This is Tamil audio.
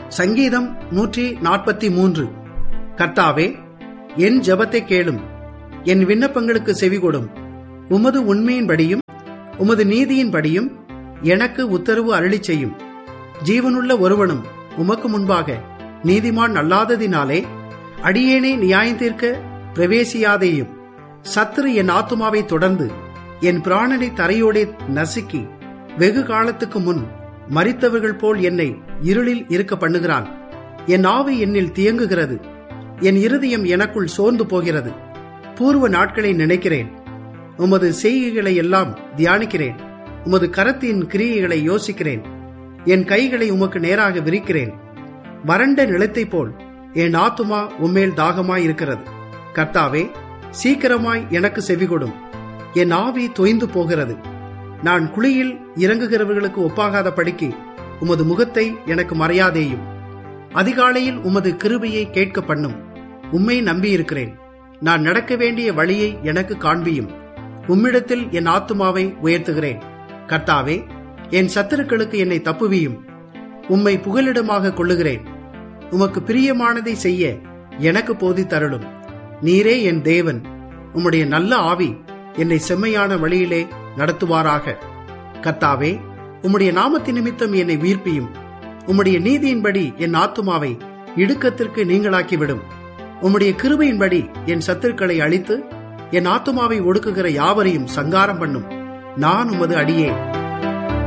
சங்கீதம் நூற்றி நாற்பத்தி மூன்று கர்த்தாவே என் ஜெபத்தை கேளும் என் விண்ணப்பங்களுக்கு செவிகொடும் உமது உண்மையின்படியும் உமது நீதியின்படியும் எனக்கு உத்தரவு அருளிச் செய்யும் ஜீவனுள்ள ஒருவனும் உமக்கு முன்பாக நீதிமான் அல்லாததினாலே அடியேனே நியாயந்தீர்க்க பிரவேசியாதேயும் சத்துரு என் ஆத்துமாவை தொடர்ந்து என் பிராணனை தரையோடே நசுக்கி வெகு காலத்துக்கு முன் மரித்தவர்கள் போல் என்னை இருளில் இருக்க பண்ணுகிறான் என் ஆவி என்னில் தியங்குகிறது என் இருதயம் எனக்குள் சோர்ந்து போகிறது பூர்வ நாட்களை நினைக்கிறேன் உமது செய்கைகளை எல்லாம் தியானிக்கிறேன் உமது கரத்தின் கிரியைகளை யோசிக்கிறேன் என் கைகளை உமக்கு நேராக விரிக்கிறேன் வறண்ட நிலத்தைப் போல் என் ஆத்துமா உம்மேல் தாகமாய் இருக்கிறது கர்த்தாவே சீக்கிரமாய் எனக்கு செவிகொடும் என் ஆவி தொய்ந்து போகிறது நான் குழியில் இறங்குகிறவர்களுக்கு ஒப்பாகாத படிக்கு உமது முகத்தை எனக்கு மறையாதேயும் அதிகாலையில் உமது கிருபையை கேட்க பண்ணும் உம்மை நம்பியிருக்கிறேன் நான் நடக்க வேண்டிய வழியை எனக்கு காண்பியும் உம்மிடத்தில் என் ஆத்துமாவை உயர்த்துகிறேன் கர்த்தாவே என் சத்துருக்களுக்கு என்னை தப்புவியும் உம்மை புகலிடமாக கொள்ளுகிறேன் உமக்கு பிரியமானதை செய்ய எனக்கு போதித்தருளும் நீரே என் தேவன் உம்முடைய நல்ல ஆவி என்னை செம்மையான வழியிலே நடத்துவாராக கர்த்தாவே உம்முடைய நாமத்தின் நிமித்தம் என்னை உயிர்ப்பியும் உம்முடைய நீதியின்படி என் ஆத்துமாவை இடுக்கத்திற்கு நீங்களாக்கிவிடும் உம்முடைய கிருபையின்படி என் சத்துருக்களை அழித்து என் ஆத்துமாவை ஒடுக்குகிற யாவரையும் சங்காரம் பண்ணும் நான் உமது அடியே